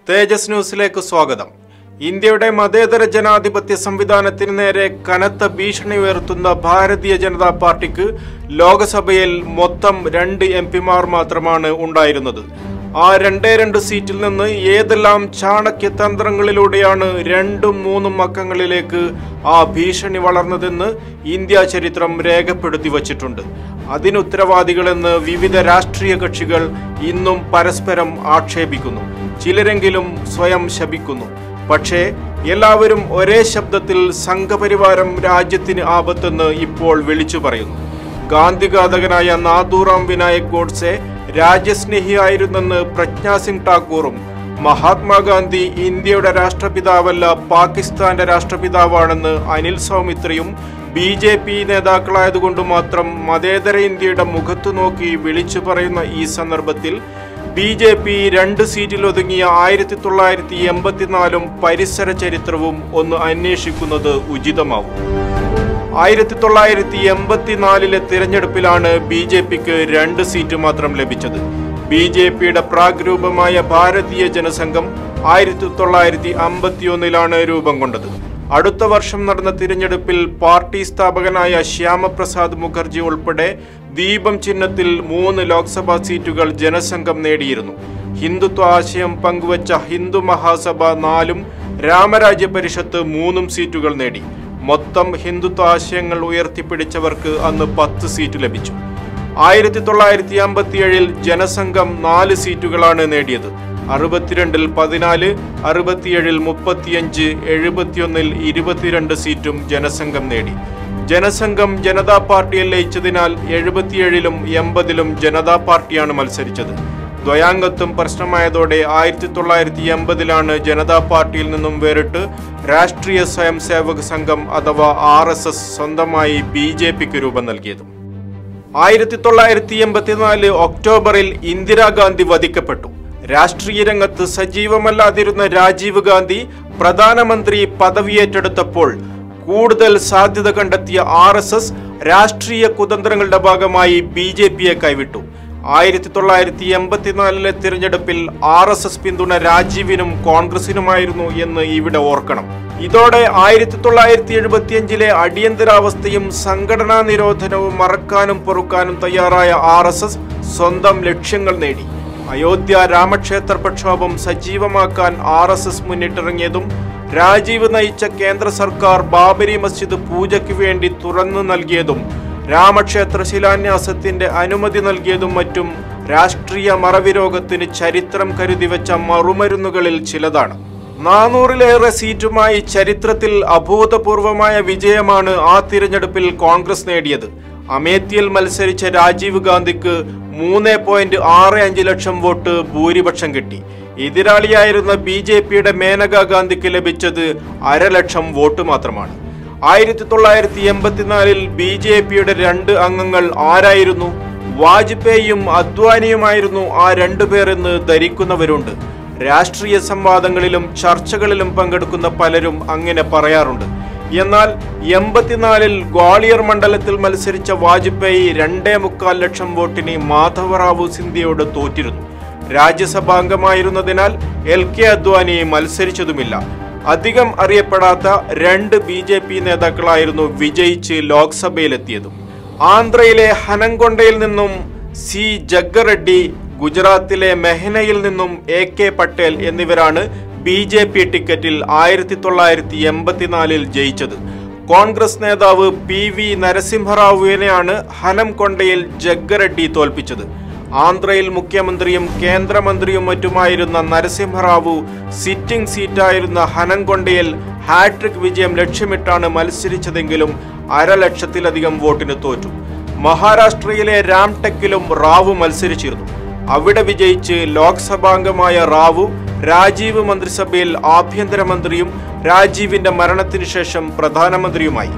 തേജസ് ന്യൂസിലേക്ക് സ്വാഗതം ഇന്ത്യയുടെ മതേതര ജനാധിപത്യ സംവിധാനത്തിന് നേരെ കനത്ത ഭീഷണി ഉയർത്തുന്ന ഭാരതീയ ജനതാ പാർട്ടിക്ക് ലോകസഭയിൽ മൊത്തം രണ്ട് എം പിമാർ മാത്രമാണ് ഉണ്ടായിരുന്നത് ആ രണ്ടേ രണ്ട് സീറ്റിൽ നിന്ന് ഏതെല്ലാം ചാണക്യതന്ത്രങ്ങളിലൂടെയാണ് രണ്ടും മൂന്നും അക്കങ്ങളിലേക്ക് ആ ഭീഷണി വളർന്നതെന്ന് ഇന്ത്യ ചരിത്രം രേഖപ്പെടുത്തി വച്ചിട്ടുണ്ട് അതിനുത്തരവാദികളെന്ന് വിവിധ രാഷ്ട്രീയ കക്ഷികൾ ഇന്നും പരസ്പരം ആക്ഷേപിക്കുന്നു ചിലരെങ്കിലും സ്വയം ശപിക്കുന്നു പക്ഷേ എല്ലാവരും ഒരേ ശബ്ദത്തിൽ സംഘപരിവാരം രാജ്യത്തിന് ആപത്തെന്ന് ഇപ്പോൾ വിളിച്ചു പറയുന്നു ഗാന്ധിഘാതകനായ നാഥൂറാം വിനായക് ഗോഡ്സെ രാജ്യസ്നേഹിയായിരുന്നെന്ന് പ്രജ്ഞാ സിംഗ് ഠാക്കൂറും മഹാത്മാഗാന്ധി ഇന്ത്യയുടെ രാഷ്ട്രപിതാവല്ല പാകിസ്ഥാന്റെ രാഷ്ട്രപിതാവാണെന്ന് അനിൽ സൗമിത്രയും ബി ജെ പി നേതാക്കളായതുകൊണ്ട് മാത്രം മതേതര ഇന്ത്യയുടെ മുഖത്തു നോക്കി വിളിച്ചു പറയുന്ന ഈ സന്ദർഭത്തിൽ ബി ജെ പി രണ്ട് സീറ്റിൽ ഒതുങ്ങിയ ആയിരത്തി തൊള്ളായിരത്തി എൺപത്തിനാലും പരിസര ചരിത്രവും ഒന്ന് അന്വേഷിക്കുന്നത് ഉചിതമാവും ആയിരത്തി തൊള്ളായിരത്തി എൺപത്തിനാലിലെ തിരഞ്ഞെടുപ്പിലാണ് ബി ജെ പിക്ക് രണ്ട് സീറ്റ് മാത്രം ലഭിച്ചത് ബി ജെ പിയുടെ പ്രാഗ് രൂപമായ ഭാരതീയ ജനസംഘം ആയിരത്തി തൊള്ളായിരത്തി അമ്പത്തിയൊന്നിലാണ് രൂപം കൊണ്ടത് അടുത്ത വർഷം നടന്ന തിരഞ്ഞെടുപ്പിൽ പാർട്ടി സ്ഥാപകനായ ശ്യാമപ്രസാദ് മുഖർജി ഉൾപ്പെടെ ദീപം ചിഹ്നത്തിൽ മൂന്ന് ലോക്സഭാ സീറ്റുകൾ ജനസംഘം നേടിയിരുന്നു ഹിന്ദുത്വ ആശയം പങ്കുവച്ച ഹിന്ദു മഹാസഭ നാലും രാമരാജ്യ പരിഷത്ത് മൂന്നും സീറ്റുകൾ നേടി മൊത്തം ഹിന്ദുത്വ ആശയങ്ങൾ ഉയർത്തിപ്പിടിച്ചവർക്ക് അന്ന് പത്ത് സീറ്റ് ലഭിച്ചു ആയിരത്തി തൊള്ളായിരത്തി അമ്പത്തിയേഴിൽ ജനസംഘം നാല് സീറ്റുകളാണ് നേടിയത് അറുപത്തിരണ്ടിൽ പതിനാല് അറുപത്തിയേഴിൽ മുപ്പത്തിയഞ്ച് എഴുപത്തിയൊന്നിൽ ഇരുപത്തിരണ്ട് സീറ്റും ജനസംഘം നേടി ജനസംഘം ജനതാ പാർട്ടിയിൽ ലയിച്ചതിനാൽ എഴുപത്തിയേഴിലും എൺപതിലും ജനതാ പാർട്ടിയാണ് മത്സരിച്ചത് ദ്വയാംഗത്വം പ്രശ്നമായതോടെ ആയിരത്തി തൊള്ളായിരത്തി എൺപതിലാണ് ജനതാ പാർട്ടിയിൽ നിന്നും വേറിട്ട് രാഷ്ട്രീയ സ്വയം സേവക സംഘം അഥവാ ആർ എസ് എസ് സ്വന്തമായി ബി ജെ പിക്ക് രൂപം നൽകിയത് ആയിരത്തി തൊള്ളായിരത്തി എൺപത്തിനാല് ഒക്ടോബറിൽ ഇന്ദിരാഗാന്ധി വധിക്കപ്പെട്ടു രാഷ്ട്രീയ രംഗത്ത് സജീവമല്ലാതിരുന്ന രാജീവ് ഗാന്ധി പ്രധാനമന്ത്രി പദവിയേറ്റെടുത്തപ്പോൾ കൂടുതൽ സാധ്യത കണ്ടെത്തിയ ആർ എസ് എസ് രാഷ്ട്രീയ കുതന്ത്രങ്ങളുടെ ഭാഗമായി ബി ജെ പിയെ കൈവിട്ടു ആയിരത്തി തൊള്ളായിരത്തി എൺപത്തിനാലിലെ തിരഞ്ഞെടുപ്പിൽ ആർ എസ് എസ് പിന്തുണ രാജീവിനും കോൺഗ്രസിനുമായിരുന്നു എന്ന് ഇവിടെ ഓർക്കണം ഇതോടെ ആയിരത്തി തൊള്ളായിരത്തി എഴുപത്തിയഞ്ചിലെ അടിയന്തരാവസ്ഥയും സംഘടനാ നിരോധനവും മറക്കാനും പൊറുക്കാനും തയ്യാറായ ആർ എസ് എസ് സ്വന്തം ലക്ഷ്യങ്ങൾ നേടി അയോധ്യ രാമക്ഷേത്ര പ്രക്ഷോഭം സജീവമാക്കാൻ ആർ എസ് എസ് മുന്നിട്ടിറങ്ങിയതും രാജീവ് നയിച്ച കേന്ദ്ര സർക്കാർ ബാബരി മസ്ജിദ് പൂജയ്ക്ക് വേണ്ടി തുറന്നു നൽകിയതും രാമക്ഷേത്ര ശിലാന്യാസത്തിന്റെ അനുമതി നൽകിയതും മറ്റും രാഷ്ട്രീയ മറവിരോഗത്തിന് ചരിത്രം കരുതി വെച്ച മറുമരുന്നുകളിൽ ചിലതാണ് നാനൂറിലേറെ സീറ്റുമായി ചരിത്രത്തിൽ അഭൂതപൂർവമായ വിജയമാണ് ആ തിരഞ്ഞെടുപ്പിൽ കോൺഗ്രസ് നേടിയത് അമേത്തിയിൽ മത്സരിച്ച രാജീവ് ഗാന്ധിക്ക് മൂന്ന് പോയിന്റ് ആറ് അഞ്ച് ലക്ഷം വോട്ട് ഭൂരിപക്ഷം കിട്ടി എതിരാളിയായിരുന്ന ബി ജെ പിയുടെ മേനകാ ഗാന്ധിക്ക് ലഭിച്ചത് അരലക്ഷം വോട്ട് മാത്രമാണ് ആയിരത്തി തൊള്ളായിരത്തി എൺപത്തിനാലിൽ ബി ജെ പിയുടെ രണ്ട് അംഗങ്ങൾ ആരായിരുന്നു വാജ്പേയിയും അദ്വാനിയുമായിരുന്നു ആ രണ്ടുപേർ എന്ന് ധരിക്കുന്നവരുണ്ട് രാഷ്ട്രീയ സംവാദങ്ങളിലും ചർച്ചകളിലും പങ്കെടുക്കുന്ന പലരും അങ്ങനെ പറയാറുണ്ട് എന്നാൽ എൺപത്തിനാലിൽ ഗ്വാളിയർ മണ്ഡലത്തിൽ മത്സരിച്ച വാജ്പേയി രണ്ടേ മുക്കാൽ ലക്ഷം വോട്ടിന് മാധവറാവു സിന്ധ്യയോട് തോറ്റിരുന്നു രാജ്യസഭാംഗമായിരുന്നതിനാൽ എൽ കെ അദ്വാനി മത്സരിച്ചതുമില്ല അധികം അറിയപ്പെടാത്ത രണ്ട് ബി ജെ പി നേതാക്കളായിരുന്നു വിജയിച്ച് ലോക്സഭയിലെത്തിയതും ആന്ധ്രയിലെ ഹനംകൊണ്ടയിൽ നിന്നും സി ജഗ്ഗറെഡ്ഡി ഗുജറാത്തിലെ മെഹ്നയിൽ നിന്നും എ കെ പട്ടേൽ എന്നിവരാണ് ബി ജെ പി ടിക്കറ്റിൽ ആയിരത്തി തൊള്ളായിരത്തി എൺപത്തിനാലിൽ ജയിച്ചത് കോൺഗ്രസ് നേതാവ് പി വി നരസിംഹറാവുവിനെയാണ് ഹനംകൊണ്ടയിൽ ജഗ്ഗറെഡ്ഡി തോൽപ്പിച്ചത് ആന്ധ്രയിൽ മുഖ്യമന്ത്രിയും കേന്ദ്രമന്ത്രിയും മറ്റുമായിരുന്ന നരസിംഹറാവു സിറ്റിംഗ് സീറ്റായിരുന്ന ഹനംകൊണ്ടയിൽ ഹാട്രിക് വിജയം ലക്ഷ്യമിട്ടാണ് മത്സരിച്ചതെങ്കിലും അരലക്ഷത്തിലധികം വോട്ടിന് തോറ്റു മഹാരാഷ്ട്രയിലെ രാംടെക്കിലും റാവു മത്സരിച്ചിരുന്നു അവിടെ വിജയിച്ച് ലോക്സഭാംഗമായ റാവു രാജീവ് മന്ത്രിസഭയിൽ ആഭ്യന്തരമന്ത്രിയും രാജീവിന്റെ മരണത്തിനു ശേഷം പ്രധാനമന്ത്രിയുമായി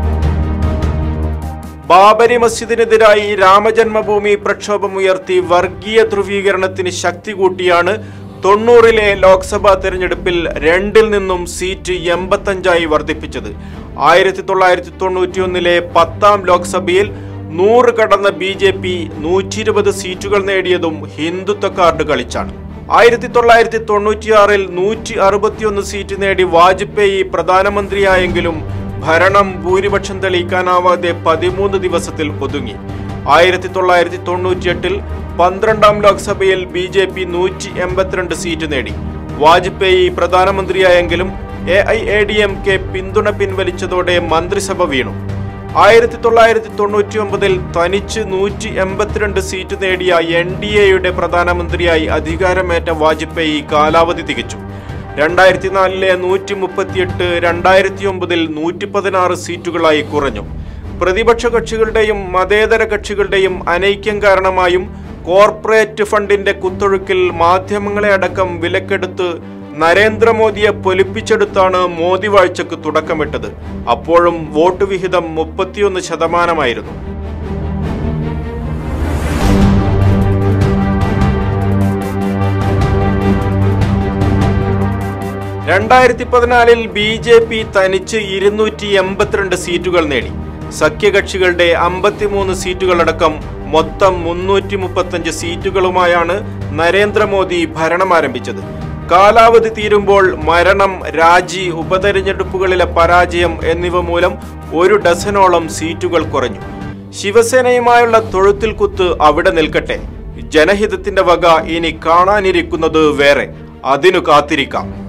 ബാബരി മസ്ജിദിനെതിരായി രാമജന്മഭൂമി പ്രക്ഷോഭമുയർത്തി വർഗീയ ധ്രുവീകരണത്തിന് ശക്തി കൂട്ടിയാണ് തൊണ്ണൂറിലെ ലോക്സഭാ തെരഞ്ഞെടുപ്പിൽ രണ്ടിൽ നിന്നും സീറ്റ് എൺപത്തഞ്ചായി വർദ്ധിപ്പിച്ചത് ആയിരത്തി തൊള്ളായിരത്തി തൊണ്ണൂറ്റിയൊന്നിലെ പത്താം ലോക്സഭയിൽ നൂറ് കടന്ന ബി ജെ പി നൂറ്റി ഇരുപത് സീറ്റുകൾ നേടിയതും ഹിന്ദുത്വ കാർഡ് കളിച്ചാണ് ആയിരത്തി തൊള്ളായിരത്തി തൊണ്ണൂറ്റിയാറിൽ നൂറ്റി അറുപത്തിയൊന്ന് സീറ്റ് നേടി വാജ്പേയി പ്രധാനമന്ത്രിയായെങ്കിലും ഭരണം ഭൂരിപക്ഷം തെളിയിക്കാനാവാതെ പതിമൂന്ന് ദിവസത്തിൽ ഒതുങ്ങി ആയിരത്തി തൊള്ളായിരത്തി തൊണ്ണൂറ്റിയെട്ടിൽ പന്ത്രണ്ടാം ലോക്സഭയിൽ ബി ജെ പി നൂറ്റി എൺപത്തിരണ്ട് സീറ്റ് നേടി വാജ്പേയി പ്രധാനമന്ത്രിയായെങ്കിലും A I A D M K പിന്തുണ പിൻവലിച്ചതോടെ മന്ത്രിസഭ വീണു ആയിരത്തി തൊള്ളായിരത്തി തൊണ്ണൂറ്റി ഒമ്പതിൽ തനിച്ച് നൂറ്റി എൺപത്തിരണ്ട് സീറ്റ് നേടിയ എൻ ഡി എയുടെ പ്രധാനമന്ത്രിയായി അധികാരമേറ്റ വാജ്പേയി കാലാവധി തികച്ചു രണ്ടായിരത്തി നാലിലെ നൂറ്റി മുപ്പത്തിയെട്ട് രണ്ടായിരത്തി ഒമ്പതിൽ നൂറ്റി പതിനാറ് സീറ്റുകളായി കുറഞ്ഞു പ്രതിപക്ഷ കക്ഷികളുടെയും മതേതര കക്ഷികളുടെയും അനൈക്യം കാരണമായും കോർപ്പറേറ്റ് ഫണ്ടിന്റെ കുത്തൊഴുക്കിൽ മാധ്യമങ്ങളെ അടക്കം വിലക്കെടുത്ത് നരേന്ദ്രമോദിയെ പൊലിപ്പിച്ചെടുത്താണ് മോദി വാഴ്ചക്ക് തുടക്കമിട്ടത് അപ്പോഴും വോട്ട് വിഹിതം മുപ്പത്തിയൊന്ന് ശതമാനമായിരുന്നു രണ്ടായിരത്തി പതിനാലിൽ ബി ജെ പി തനിച്ച് ഇരുന്നൂറ്റി എൺപത്തിരണ്ട് സീറ്റുകൾ നേടി സഖ്യകക്ഷികളുടെ അമ്പത്തിമൂന്ന് സീറ്റുകളടക്കം മൊത്തം മുന്നൂറ്റി മുപ്പത്തഞ്ച് സീറ്റുകളുമായാണ് നരേന്ദ്രമോദി ഭരണം ആരംഭിച്ചത് കാലാവധി തീരുമ്പോൾ മരണം രാജി ഉപതെരഞ്ഞെടുപ്പുകളിലെ പരാജയം എന്നിവ മൂലം ഒരു ഡസനോളം സീറ്റുകൾ കുറഞ്ഞു ശിവസേനയുമായുള്ള തൊഴുത്തിൽ കുത്ത് അവിടെ നിൽക്കട്ടെ ജനഹിതത്തിന്റെ വക ഇനി കാണാനിരിക്കുന്നത് വേറെ അതിനു കാത്തിരിക്കാം